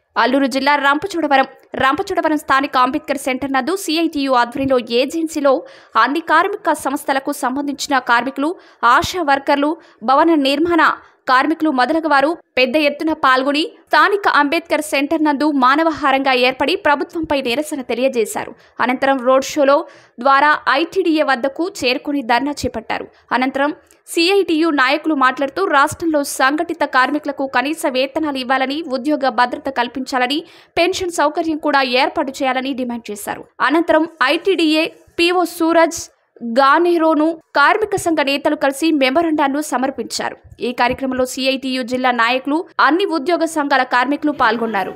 అల్లూరు జిల్లా రంపచోడవరం రంపచోడవరం స్థానిక అంబేద్కర్ సెంటర్ నందు సిఐటియు ఆధ్వర్యంలో ఏజెన్సీలో అన్ని కార్మిక సంస్థలకు సంబంధించిన కార్మికులు ఆశా వర్కర్లు భవన నిర్మాణ కార్మికులు మొదలగు వారు పెద్ద ఎత్తున పాల్గొని స్థానిక అంబేద్కర్ సెంటర్ నందు మానవహారంగా ఏర్పడి ప్రభుత్వంపై నిరసన తెలియజేశారు అనంతరం రోడ్ షోలో ద్వారా ఐటీడీఏ వద్దకు చేరుకుని ధర్నా చేపట్టారు అనంతరం సిఐటియు నాయకులు మాట్లాడుతూ రాష్ట్రంలో సంఘటిత కార్మికులకు కనీస వేతనాలు ఇవ్వాలని ఉద్యోగ భద్రత కల్పించాలని పెన్షన్ సౌకర్యం కూడా ఏర్పాటు చేయాలని డిమాండ్ చేశారు అనంతరం ఐటీడీఏ పిఓ సూరజ్ గానెహ్రోను కార్మిక సంఘ నేతలు కలిసి మెమోరండాను సమర్పించారు ఈ కార్యక్రమంలో సిఐటియు జిల్లా నాయకులు అన్ని ఉద్యోగ సంఘాల కార్మికులు పాల్గొన్నారు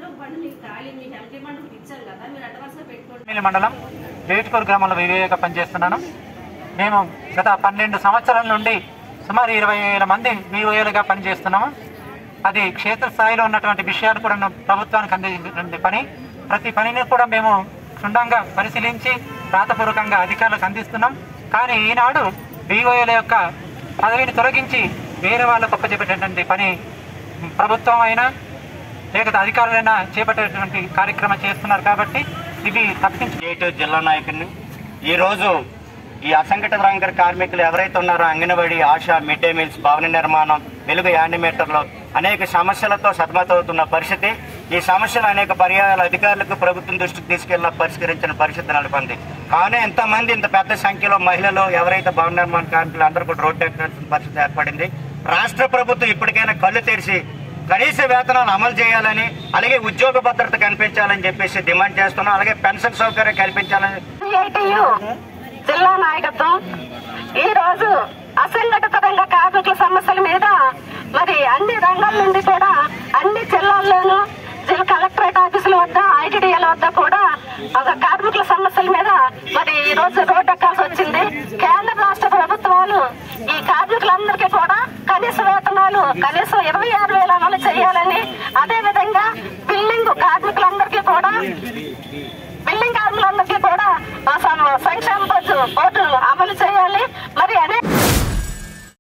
మిల్లి మండలం వేటుకూరు గ్రామంలో వివేక పనిచేస్తున్నాను మేము గత పన్నెండు సంవత్సరాల నుండి సుమారు ఇరవై వేల మంది వివోఏలుగా పనిచేస్తున్నాము అది క్షేత్రస్థాయిలో ఉన్నటువంటి విషయాలు కూడా ను- ప్రభుత్వానికి అందించిన పని ప్రతి పనిని కూడా మేము క్షుణ్ణంగా పరిశీలించి రాతపూర్వకంగా అధికారులకు అందిస్తున్నాం కానీ ఈనాడు వివోఏల యొక్క పదవిని తొలగించి వేరే వాళ్ళకు ఒప్పచెప్పేటటువంటి పని ప్రభుత్వం అయినా లేకపోతే అధికారులైనా చేపట్టేటువంటి కార్యక్రమం చేస్తున్నారు కాబట్టి ఇవి తప్పించి స్టేట్ జిల్లా నాయకుడిని ఈరోజు ఈ అసంఘటిత రంగ కార్మికులు ఎవరైతే ఉన్నారో anganwadi ASHA mid day meals భవన నిర్మాణం వెలుగు యానిమేటర్లో అనేక సమస్యలతో సతమతవుతున్న పరిస్థితి ఈ సమస్యలు అనేక పర్యాయాల అధికారులకు ప్రభుత్వం దృష్టికి తీసుకెళ్లిన పరిష్కరించిన పరిస్థితి నెలకొంది కానీ ఇంతమంది ఇంత పెద్ద సంఖ్యలో మహిళలు ఎవరైతే భవన నిర్మాణ కార్మికులు అందరూ కూడా రోడ్డు ఎక్కాల్సిన పరిస్థితి ఏర్పడింది రాష్ట్ర ప్రభుత్వం ఇప్పటికైనా కళ్ళు తెరిచి కనీస వేతనాలు అమలు చేయాలని అలాగే ఉద్యోగ భద్రత కల్పించాలని చెప్పేసి డిమాండ్ చేస్తున్నాం అలాగే పెన్షన్ సౌకర్యం కల్పించాలని సిఐటియు జిల్లా నాయకత్వం ఈ రోజు అసంఘటిత రంగ కార్మికుల సమస్యల మీద మరి అన్ని రంగాల నుండి కూడా అన్ని జిల్లాల్లోనూ జిల్లా కలెక్టరేట్ ఆఫీసుల వద్ద ఐటీడీఎల్ వద్ద కూడా ఒక కార్మికుల సమస్యల మీద మరి ఈ రోజు రోడ్డు ఎక్కాల్సి వచ్చింది కేంద్ర రాష్ట్ర ప్రభుత్వాలు ఈ కార్మికులందరికీ కూడా కనీస వేతనాలు కనీసం ఇరవై ఆరు వేల అమలు చేయాలని అదే విధంగా బిల్డింగ్ కార్మికులందరికీ కూడా బిల్డింగ్ కార్మికులందరికీ కూడా ఆ సం- సంక్షేమ బోర్డు బోర్డు